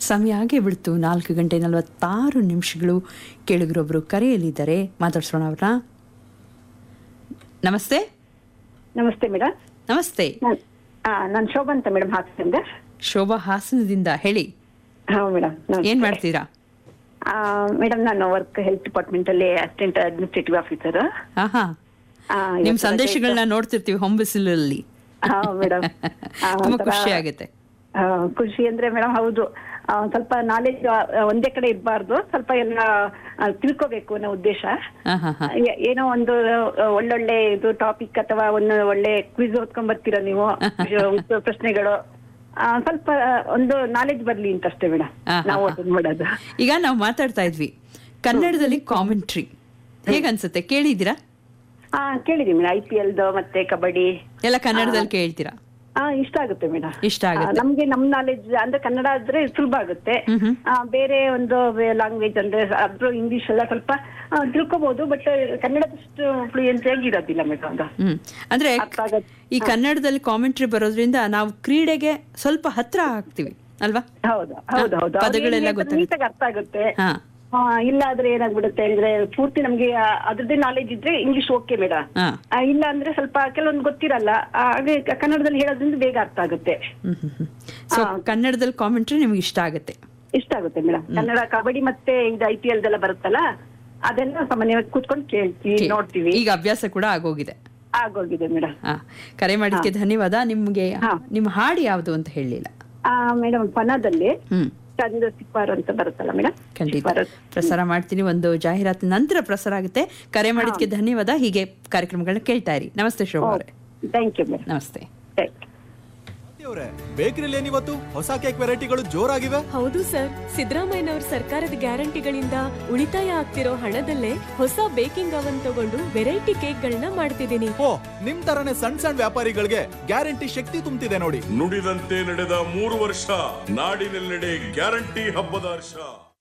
ಸಮಯ ಆಗೇ ಬಿಡ್ತು ನಾಲ್ಕು ಗಂಟೆ ನಲವತ್ತಾರು ನಿಮಿಷಗಳು ಕೇಳಿಗ್ರೊಬ್ರು ಕರೆಯಲಿದ್ದಾರೆ ಮಾತಾಡ್ಸೋಣ ಅವ್ರನ್ನ ನಮಸ್ತೆ ನಮಸ್ತೆ ಮೇಡಮ್ ನಮಸ್ತೆ ನಾನು ಶೋಭಾ ಅಂತ ಮೇಡಮ್ ಹಾಕ್ತಿಂದೆ ಶೋಭಾ ಹಾಸನದಿಂದ ಹೇಳಿ ಹಾ ಮೇಡಮ್ ಏನ್ ಮಾಡ್ತೀರಾ ಮೇಡಮ್ ನಾನು ವರ್ಕ್ ಹೆಲ್ತ್ ಡಿಪಾರ್ಟ್ಮೆಂಟ್ ಅಲ್ಲಿ ಅಸಿಸ್ಟೆಂಟ್ ಅಡ್ಮಿನಿಸ್ಟ್ರೇಟಿವ್ ಆಫೀಸರ್ ಹಾ ಹಾ ನಿಮ್ ಸಂದೇಶಗಳನ್ನ ನೋಡ್ತಿರ್ತೀವಿ ಹೊಂಬಿಸಿಲಲ್ಲಿ ಹಾ ಮೇಡಮ್ ತುಂಬಾ ಖುಷಿ ಆಗುತ್ತೆ ಖುಷಿ ಅಂದ್ರೆ ಮೇಡಮ್ ಹೌದು ಆ, ಸ್ವಲ್ಪ ನಾಲೆಜ್ ಒಂದೇ ಕಡೆ ಇರಬಾರ್ದು ಸ್ವಲ್ಪ ಎಲ್ಲ ಆ, ತಿಳ್ಕೊಬೇಕು ಅನ್ನೋ ಉದ್ದೇಶ ಹಾ ಹಾ ಹಾ ಏ- ಏನೋ ಒಂದು ಆ, ಒಳ್ಳೊಳ್ಳೆ ಇದು ಟಾಪಿಕ್ ಅಥವಾ ಒಂದು ಒಳ್ಳೆ ಕ್ವಿಜ್ ಓದ್ಕೊಂಡ್ ಬರ್ತೀರಾ ನೀವು ಉತ್ತರ ಪ್ರಶ್ನೆಗಳು ಆ, ಸ್ವಲ್ಪ ಒಂದು ನಾಲೆಜ್ ಬರ್ಲಿ ಅಂತ ಅಷ್ಟೇ ಮೇಡಮ್ ಹಾ, ಹಾ, ನಾವು ಹಾ. ಅದನ್ನ ಮಾಡೋದು ಈಗ ನಾವು ಮಾತಾಡ್ತಾ ಇದ್ವಿ ಕನ್ನಡದಲ್ಲಿ ಕಾಮೆಂಟ್ರಿ ಹೇಗನ್ಸುತ್ತೆ ಕೇಳಿದ್ದೀರಾ ಹಾ ಕೇಳಿದೀನಿ ಮೇಡಮ್ ಐ ಪಿ ಎಲ್ದು ಮತ್ತೆ ಕಬಡ್ಡಿ ಎಲ್ಲ ಕನ್ನಡದಲ್ಲಿ ಕೇಳ್ತೀರಾ ಹಾ ಇಷ್ಟ ಆಗುತ್ತೆ ಮೇಡಮ್ ಇಷ್ಟ ಆಗುತ್ತೆ. ನಮ್ಗೆ ನಮ್ ನಾಲೆಜ್ ಅಂದ್ರೆ ಕನ್ನಡ ಆದ್ರೆ ಸುಲಭ ಆಗುತ್ತೆ ಹ್ಮ್ ಹ್ಮ್. ಆ, ಬೇರೆ ಒಂದು ಲ್ಯಾಂಗ್ವೇಜ್ ಅಂದ್ರೆ ಅದ್ರ ಇಂಗ್ಲಿಷ್ ಎಲ್ಲ ಸ್ವಲ್ಪ ಆ, ತಿಳ್ಕೊಬಹುದು ಬಟ್ ಕನ್ನಡದಷ್ಟು ಫ್ಲೂಯೆನ್ಸಿ ಆಗಿ ಇರೋದಿಲ್ಲ ಮೇಡಮ್ ಅದು ಹ್ಮ್ ಅಂದ್ರೆ ಅರ್ಥ ಆಗತ್ತೆ. ಈ ಕನ್ನಡದಲ್ಲಿ ಕಾಮೆಂಟ್ರಿ ಬರೋದ್ರಿಂದ ನಾವು ಕ್ರೀಡೆಗೆ ಸ್ವಲ್ಪ ಹತ್ರ ಆಗ್ತೀವಿ ಅಲ್ವಾ ಹೌದು ಹೌದು ಹೌದು ಪದಗಳೆಲ್ಲ ಗೊತ್ತಾಗುತ್ತೆ. ನೀಟಾಗಿ ಅರ್ಥ ಆಗುತ್ತೆ ಹಾ ಆ, ಇಲ್ಲ ಆದ್ರೆ ಏನಾಗ್ಬಿಡುತ್ತೆ ಅಂದ್ರೆ ಪೂರ್ತಿ ನಮ್ಗೆ ಆ, ಅದ್ರದ್ದೇ ನಾಲೆಜ್ ಇದ್ರೆ ಇಂಗ್ಲಿಷ್ ಓಕೆ ಮೇಡಮ್ ಹಾ ಇಲ್ಲ ಅಂದ್ರೆ ಸ್ವಲ್ಪ ಕೆಲವೊಂದು ಗೊತ್ತಿರಲ್ಲ ಆ, ಹಾಗೆ ಕ- ಕನ್ನಡದಲ್ಲಿ ಹೇಳೋದ್ರಿಂದ ಬೇಗ ಅರ್ಥ ಆಗುತ್ತೆ ಹ್ಮ್ ಹ್ಮ್ ಹ್ಮ್ ಸೊ ಕನ್ನಡದಲ್ಲಿ ಕಾಮೆಂಟ್ರಿ ನಿಮ್ಗೆ ಇಷ್ಟ ಆಗುತ್ತೆ ಇಷ್ಟ ಆಗುತ್ತೆ ಮೇಡಮ್ ಕನ್ನಡ ಕಬಡ್ಡಿ ಮತ್ತೆ ಇದು ಐ ಪಿ ಎಲ್ದೆಲ್ಲ ಬರುತ್ತಲ್ಲ ಅದೆಲ್ಲ ಸಾಮಾನ್ಯವಾಗಿ ಕೂತ್ಕೊಂಡು ಕೇಳ್ತೀವಿ ನೋಡ್ತೀವಿ ಈಗ ಅಭ್ಯಾಸ ಕೂಡ ಆಗೋಗಿದೆ ಆಗೋಗಿದೆ ಮೇಡಮ್ ಹಾ ಕರೆ ಮಾಡಿದ್ಕೆ ಧನ್ಯವಾದ ನಿಮ್ಗೆ ಹಾ. ನಿಮ್ಮ ಹಾಡು ಯಾವುದು ಅಂತ ಹೇಳಲಿಲ್ಲ ಮೇಡಮ್ ಪನದಲ್ಲಿ ಹ್ಮ್ ಚಂದ ಸಿಪ್ಪಾರ್ ಅಂತ ಬರುತ್ತಲ್ಲ ಮೇಡಮ್ ಖಂಡಿತ ಪ್ರಸಾರ ಮಾಡ್ತೀನಿ ಒಂದು ಜಾಹೀರಾತು ನಂತರ ಪ್ರಸಾರ ಆಗುತ್ತೆ ಕರೆ ಮಾಡಿದ್ಕೆ ಧನ್ಯವಾದ ಹೀಗೆ ಕಾರ್ಯಕ್ರಮಗಳನ್ನ ಕೇಳ್ತಾ ಇರಿ ನಮಸ್ತೆ ಶೋಭಾ ಅವರೇ ಥ್ಯಾಂಕ್ ಯು ಮೇಡಮ್ ನಮಸ್ತೆ ಥ್ಯಾಂಕ್ ಯು ಅವ್ರೆ ಬೇಕರಿಲಿ ಏನಿವತ್ತು ಹೊಸ ಕೇಕ್ ವೆರೈಟಿಗಳು ಜೋರಾಗಿವೆ ಹೌದು ಸರ್ ಸಿದ್ದರಾಮಯ್ಯನವ್ರ ಸರ್ಕಾರದ ಗ್ಯಾರಂಟಿಗಳಿಂದ ಉಳಿತಾಯ ಆಗ್ತಿರೋ ಹಣದಲ್ಲೇ ಹೊಸ ಬೇಕಿಂಗ್ ಅವನ್ ತಗೊಂಡು ವೆರೈಟಿ ಕೇಕ್ಗಳನ್ನ ಮಾಡ್ತಿದ್ದೀನಿ ಓ ನಿಮ್ ತರನೇ ಸಣ್ಣ ಸಣ್ಣ ವ್ಯಾಪಾರಿಗಳಿಗೆ ಗ್ಯಾರಂಟಿ ಶಕ್ತಿ ತುಂಬ್ತಿದೆ ನೋಡಿ ನುಡಿದಂತೆ ನಡೆದ ಮೂರು ವರ್ಷ ನಾಡಿನೆಲ್ಲೆಡೆ ಗ್ಯಾರಂಟಿ ಹಬ್ಬದ ಹರ್ಷ